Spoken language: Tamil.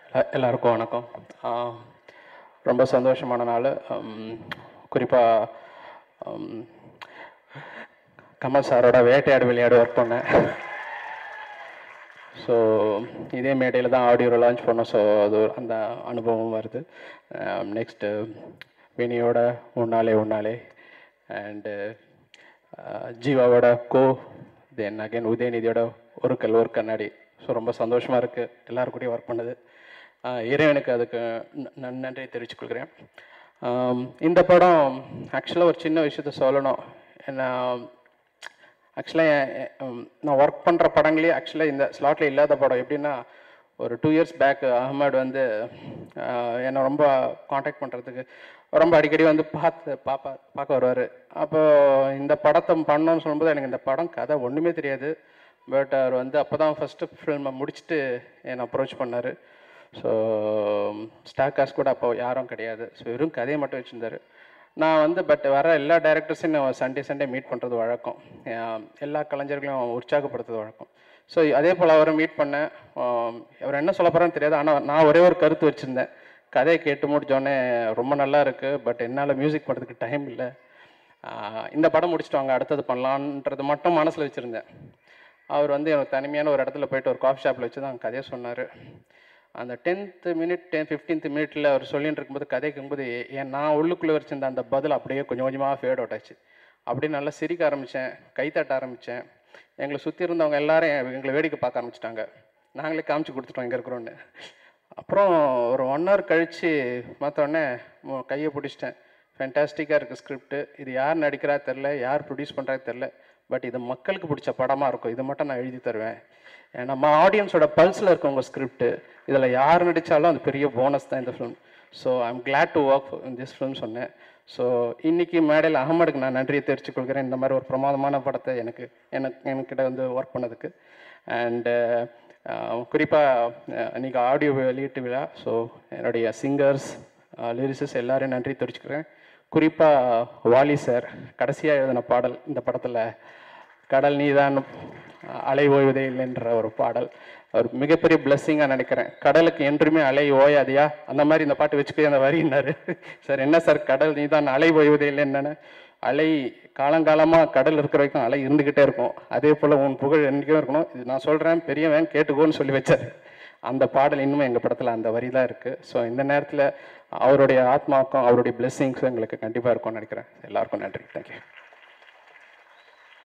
எ- எல்லாருக்கும் வணக்கம் ஆ, ரொம்ப சந்தோஷமான நாள் குறிப்பாக கமல் சாரோட வேட்டையாடு விளையாடு ஒர்க் பண்ணேன் ஸோ இதே மேடையில் தான் ஆடியோ லான்ச் பண்ணோம் ஸோ அது ஒரு- அந்த அனுபவம் வருது நெக்ஸ்ட்டு வினியோட உன்னாலே உன்னாலே அண்டு ஜீவாவோட கோ தென் அகைன் உதயநிதியோட ஒரு கல் ஒரு கண்ணாடி ஸோ ரொம்ப சந்தோஷமாக இருக்குது எல்லாரும் கூடயும் ஒர்க் பண்ணது ஆஹ் இறைவனுக்கு அதுக்கு ந- நன்- நன்றி தெரிவித்துக் கொள்கிறேன் ஆம், இந்த படம் ஆக்சுவலாக ஒரு சின்ன விஷயத்த சொல்லணும் ஏன்னா ஆக்சுவலாக நான் ஒர்க் பண்ணுற படங்களே ஆக்சுவலாக இந்த ஸ்லாட்டில் இல்லாத படம் எப்படின்னா ஒரு டூ இயர்ஸ் பேக் அகமது வந்து ஆஹ், என்னை ரொம்ப காண்டாக்ட் பண்ணுறதுக்கு ரொம்ப அடிக்கடி வந்து பார்த்து பாப்பா பார்க்க வருவார் அப்போ இந்த படத்தை பண்ணோன்னு சொல்லும்போது எனக்கு இந்த படம் கதை ஒன்றுமே தெரியாது பட் அவர் வந்து அப்போ தான் ஃபஸ்ட்டு ஃபில்மை முடிச்சுட்டு என்னை அப்ரோச் பண்ணார் ஸோ ஸ்டார் காஸ்ட் கூட அப்போ யாரும் கிடையாது ஸோ வெறும் கதையை மட்டும் வச்சுருந்தாரு நான் வந்து பட் வர எல்லா டேரக்டர்ஸையும் நான் சண்டே சண்டே மீட் பண்ணுறது வழக்கம் அஹ் எல்லா கலைஞர்களையும் உற்சாகப்படுத்துறது வழக்கம் ஸோ அதே போல் அவரை மீட் பண்ணேன் ஆம், அவர் என்ன சொல்ல போகிறான்னு தெரியாது ஆனால் நான் ஒரே ஒரு கருத்து வச்சுருந்தேன் கதையை கேட்டு முடிச்சோடனே ரொம்ப நல்லா இருக்குது பட் என்னால் மியூசிக் பண்ணுறதுக்கு டைம் இல்லை ஆஹ் இந்த படம் முடிச்சுட்டு வாங்க அடுத்தது பண்ணலான்றது மட்டும் மனசில் வச்சுருந்தேன் அவர் வந்து எனக்கு தனிமையான ஒரு இடத்துல போயிட்டு ஒரு காஃபி ஷாப்பில் வச்சு தான் கதையை சொன்னார் அந்த டென்த்து மினிட் டென் ஃபிஃப்டீன்த் மினிட்ல அவர் சொல்லிட்டு இருக்கும்போது கதை கேட்கும்போது ஏன் நான் உள்ளுக்குள்ளே வச்சிருந்த அந்த பதில் அப்படியே கொஞ்சம் கொஞ்சமாக ஃபேட் அவுட் ஆச்சு அப்படியே நல்லா சிரிக்க ஆரம்பித்தேன் கைத்தட்ட ஆரம்பித்தேன் எங்களை சுற்றி இருந்தவங்க எல்லாரும் எங்களை வேடிக்கை பார்க்க ஆரம்பிச்சிட்டாங்க நாங்களே காமிச்சு கொடுத்துட்டோம் இங்கே இருக்கிறோன்னு அப்புறம் ஒரு ஒன் ஹவர் கழித்து பார்த்தோடனே கையை பிடிச்சிட்டேன் ஃபென்டாஸ்டிக்காக இருக்குது ஸ்கிரிப்ட் இது யார் நடிக்கிறா தெரில யார் ப்ரொடியூஸ் பண்ணுறா தெரில பட் இது மக்களுக்கு பிடிச்ச படமாக இருக்கும் இது மட்டும் நான் எழுதி தருவேன் ஏன்னா நம்ம ஆடியன்ஸோட பல்ஸில் இருக்கும் உங்கள் ஸ்கிரிப்ட் இதில் யார் நடித்தாலும் அது பெரிய போனஸ் தான் இந்த film so I'm glad to work in this film சொன்னேன் ஸோ இன்னைக்கு மேடையில் அகமதுக்கு நான் நன்றியை தெரிவித்துக் கொள்கிறேன் இந்த மாதிரி ஒரு பிரமாதமான படத்தை எனக்கு எனக்கு என்கிட்ட வந்து ஒர்க் பண்ணதுக்கு அண்டு குறிப்பாக இன்னைக்கு ஆடியோ வெளியீட்டு விழா ஸோ என்னுடைய சிங்கர்ஸ் லிரிசஸ் எல்லாரையும் நன்றி தெரிவிச்சுக்கிறேன் குறிப்பாக வாலி சார் கடைசியாக எழுதின பாடல் இந்த படத்தில் கடல் நீதான் அலை ஓய்வதே இல்லைன்ற ஒரு பாடல் ஒரு மிகப்பெரிய பிளெஸ்ஸிங்காக நினைக்கிறேன் கடலுக்கு என்றுமே அலை ஓயாதியா அந்த மாதிரி இந்த பாட்டு வச்சுக்கோ அந்த வரின்னாரு சார் என்ன சார் கடல் நீதான் அலை ஓய்வதே இல்லை என்னன்னு அலை காலங்காலமாக கடல் இருக்கிற வரைக்கும் அலை இருந்துக்கிட்டே இருக்கும் அதே போல் உன் புகழ் என்றைக்கும் இருக்கணும் இது நான் சொல்கிறேன் பெரியவன் கேட்டுக்கோன்னு சொல்லி வச்சார் அந்த பாடல் இன்னும் எங்கள் படத்தில் அந்த வரி தான் இருக்குது ஸோ இந்த நேரத்தில் அவருடைய ஆத்மாவுக்கும் அவருடைய பிளெஸ்ஸிங்ஸும் எங்களுக்கு கண்டிப்பாக இருக்கும்னு நினைக்கிறேன் எல்லாருக்கும் நன்றி தேங்க்யூ